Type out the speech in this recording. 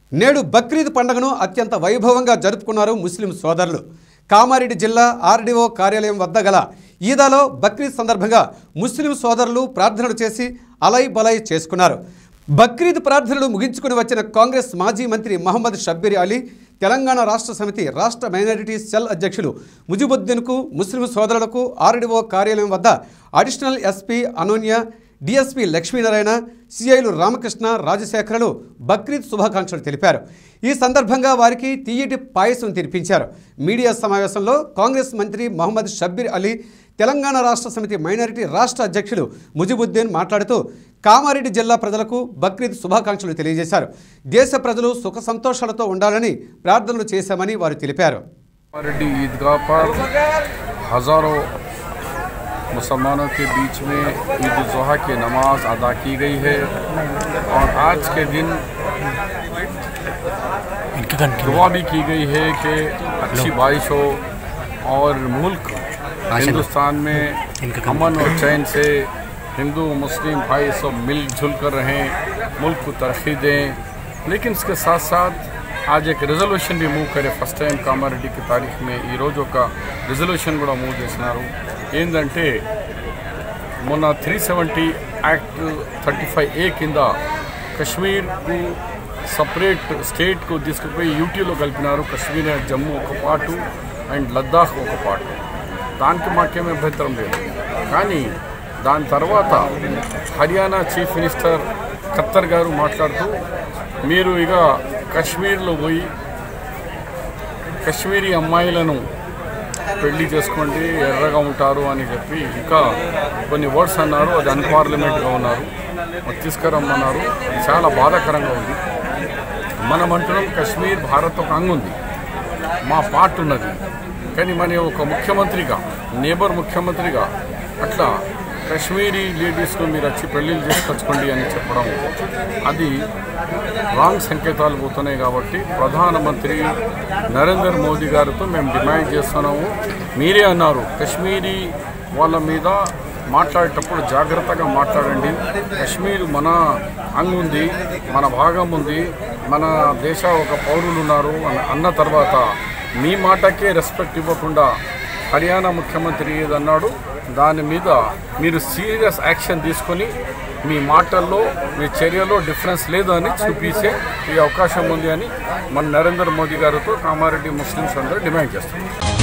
నేడు బక్రీద్ పండుగను అత్యంత వైభవంగా జరుపుకున్నారు ముస్లిం సోదరులు కామారెడ్డి జిల్లా ఆర్డీఓ కార్యాలయం వద్ద గల ఈదాలో బక్రీద్ సందర్భంగా ముస్లిం సోదరులు ప్రార్థనలు చేసి అలై బలై చేసుకున్నారు బక్రీద్ ప్రార్థనలు ముగించుకుని వచ్చిన కాంగ్రెస్ మాజీ మంత్రి మహమ్మద్ షబ్బీర్ అలీ తెలంగాణ రాష్ట్ర సమితి రాష్ట్ర మైనారిటీ సెల్ అధ్యక్షులు ముజిబుద్దీన్కు ముస్లిం సోదరులకు ఆర్డీఓ కార్యాలయం వద్ద అడిషనల్ ఎస్పీ అనోన్య డిఎస్పీ లక్ష్మీనారాయణ సిఐలు రామకృష్ణ రాజశేఖరలు బక్రీద్ శుభాకాంక్షలు తెలిపారు ఈ సందర్భంగా వారికి తీయటి పాయసం తినిపించారు మీడియా సమావేశంలో కాంగ్రెస్ మంత్రి మహమ్మద్ షబ్బీర్ అలీ తెలంగాణ రాష్ట్ర సమితి మైనారిటీ రాష్ట్ర అధ్యక్షులు ముజిబుద్దీన్ మాట్లాడుతూ కామారెడ్డి జిల్లా ప్రజలకు బక్రీద్ శుభాకాంక్షలు తెలియజేశారు దేశ ప్రజలు సుఖ సంతోషాలతో ఉండాలని ప్రార్థనలు చేశామని వారు తెలిపారు रेड्डी ईदगाह पर हज़ारों मुसलमानों के बीच में ईद उज़हा की नमाज अदा की गई है और आज के दिन दुआ भी की गई है कि अच्छी बारिश हो और मुल्क हिंदुस्तान में अमन और चैन से हिंदू मुस्लिम भाई सब मिलजुल कर रहें मुल्क को तरक्की दें लेकिन इसके साथ साथ आज एक రిజల్యూషన్ भी మూవ్ करे ఫస్ట్ టైం కామారెడ్డికి తారీఖు మే ఈరోజు ఒక రిజల్యూషన్ కూడా మూవ్ చేసినారు ఏంటంటే మొన్న three seventy act thirty five A కింద కశ్మీర్కు సపరేట్ స్టేట్కు తీసుకుపోయి యూటీలో కలిపినారు కశ్మీర్ అండ్ జమ్మూ ఒక పాటు అండ్ లద్దాఖ్ ఒక పాటు దానికి మాకేమీ అభ్యంతరం లేదు కానీ దాని తర్వాత హర్యానా చీఫ్ మినిస్టర్ ఖత్తర్ గారు మాట్లాడుతూ మీరు ఇక కశ్మీర్లో పోయి కశ్మీరీ అమ్మాయిలను పెళ్లి చేసుకోండి ఎర్రగా ఉంటారు అని చెప్పి ఇంకా కొన్ని వర్డ్స్ అన్నారు అది అన్పార్లమెంట్గా ఉన్నారు అది తీసుకురమ్మన్నారు అది చాలా బాధాకరంగా ఉంది మనం అంటున్నాం కశ్మీర్ భారత్ ఒక అంగు ఉంది మా పార్ట్ ఉన్నది కానీ మన ఒక ముఖ్యమంత్రిగా నేబర్ ముఖ్యమంత్రిగా అట్లా కశ్మీరీ లేడీస్ను మీరు వచ్చి పెళ్ళిళ్ళు చేసుకొచ్చుకోండి అని చెప్పడం అది రాంగ్ సంకేతాలు పోతున్నాయి కాబట్టి ప్రధానమంత్రి నరేంద్ర మోదీ గారితో మేము డిమాండ్ చేస్తున్నాము మీరే అన్నారు కశ్మీరీ వాళ్ళ మీద మాట్లాడేటప్పుడు జాగ్రత్తగా మాట్లాడండి కశ్మీర్ మన అంగు ఉంది మన భాగం ఉంది మన దేశ ఒక పౌరులు ఉన్నారు అని అన్న తర్వాత మీ మాటకే రెస్పెక్ట్ ఇవ్వకుండా హర్యానా ముఖ్యమంత్రి ఏదన్నాడు దాని మీద మీరు సీరియస్ యాక్షన్ తీసుకొని మీ మాటల్లో మీ చర్యలో డిఫరెన్స్ లేదని చూపించే ఈ అవకాశం ఉంది అని మన నరేంద్ర మోదీ గారితో కామారెడ్డి ముస్లిమ్స్ అందరూ డిమాండ్ చేస్తున్నారు